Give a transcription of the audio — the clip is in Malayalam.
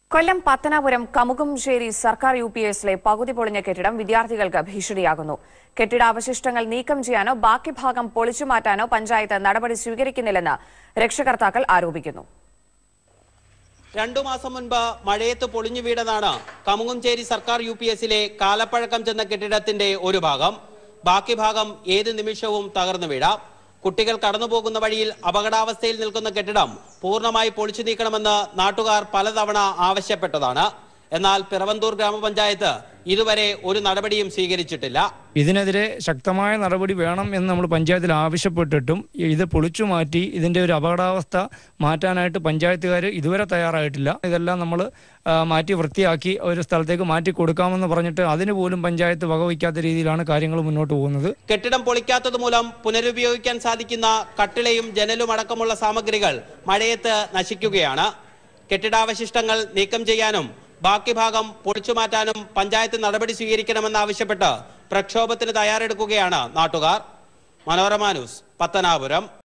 കൊല്ലം പത്തനാപുരം കമുകുംശ്ശേരി സർക്കാർ യു പി എസിലെ പകുതി പൊളിഞ്ഞ കെട്ടിടം വിദ്യാർത്ഥികൾക്ക് ഭീഷണിയാകുന്നു കെട്ടിടാവശിഷ്ടങ്ങൾ നീക്കം ചെയ്യാനോ ബാക്കി ഭാഗം പൊളിച്ചു മാറ്റാനോ പഞ്ചായത്ത് നടപടി സ്വീകരിക്കുന്നില്ലെന്ന് രക്ഷകർത്താക്കൾ ആരോപിക്കുന്നു രണ്ടു മാസം മുൻപ് മഴയത്ത് പൊളിഞ്ഞു വീണതാണ് കമുങ്ങുംചേരി സർക്കാർ യു പി എസിലെ കാലപ്പഴക്കം ചെന്ന കെട്ടിടത്തിന്റെ ഒരു ഭാഗം ബാക്കി ഭാഗം ഏത് നിമിഷവും തകർന്നു വീഴാം കുട്ടികൾ കടന്നുപോകുന്ന വഴിയിൽ അപകടാവസ്ഥയിൽ നിൽക്കുന്ന കെട്ടിടം പൂർണ്ണമായി പൊളിച്ചു നീക്കണമെന്ന് നാട്ടുകാർ പലതവണ ആവശ്യപ്പെട്ടതാണ് എന്നാൽ പിറവന്തൂർ ഗ്രാമപഞ്ചായത്ത് ഇതുവരെ ഒരു നടപടിയും സ്വീകരിച്ചിട്ടില്ല ഇതിനെതിരെ ശക്തമായ നടപടി വേണം എന്ന് നമ്മൾ പഞ്ചായത്തിൽ ആവശ്യപ്പെട്ടിട്ടും ഇത് പൊളിച്ചു മാറ്റി ഇതിന്റെ ഒരു അപകടാവസ്ഥ മാറ്റാനായിട്ട് പഞ്ചായത്തുകാർ ഇതുവരെ തയ്യാറായിട്ടില്ല ഇതെല്ലാം നമ്മൾ മാറ്റി വൃത്തിയാക്കി ഒരു സ്ഥലത്തേക്ക് മാറ്റി കൊടുക്കാമെന്ന് പറഞ്ഞിട്ട് അതിന് പോലും പഞ്ചായത്ത് വകവയ്ക്കാത്ത രീതിയിലാണ് കാര്യങ്ങൾ മുന്നോട്ട് പോകുന്നത് കെട്ടിടം പൊളിക്കാത്തത് മൂലം പുനരുപയോഗിക്കാൻ സാധിക്കുന്ന കട്ടിളയും ജനലും അടക്കമുള്ള സാമഗ്രികൾ മഴയത്ത് നശിക്കുകയാണ് കെട്ടിടാവശിഷ്ടങ്ങൾ നീക്കം ചെയ്യാനും ബാക്കി ഭാഗം പൊളിച്ചു മാറ്റാനും പഞ്ചായത്ത് നടപടി സ്വീകരിക്കണമെന്നാവശ്യപ്പെട്ട് പ്രക്ഷോഭത്തിന് തയ്യാറെടുക്കുകയാണ് നാട്ടുകാർ മനോരമ ന്യൂസ് പത്തനാപുരം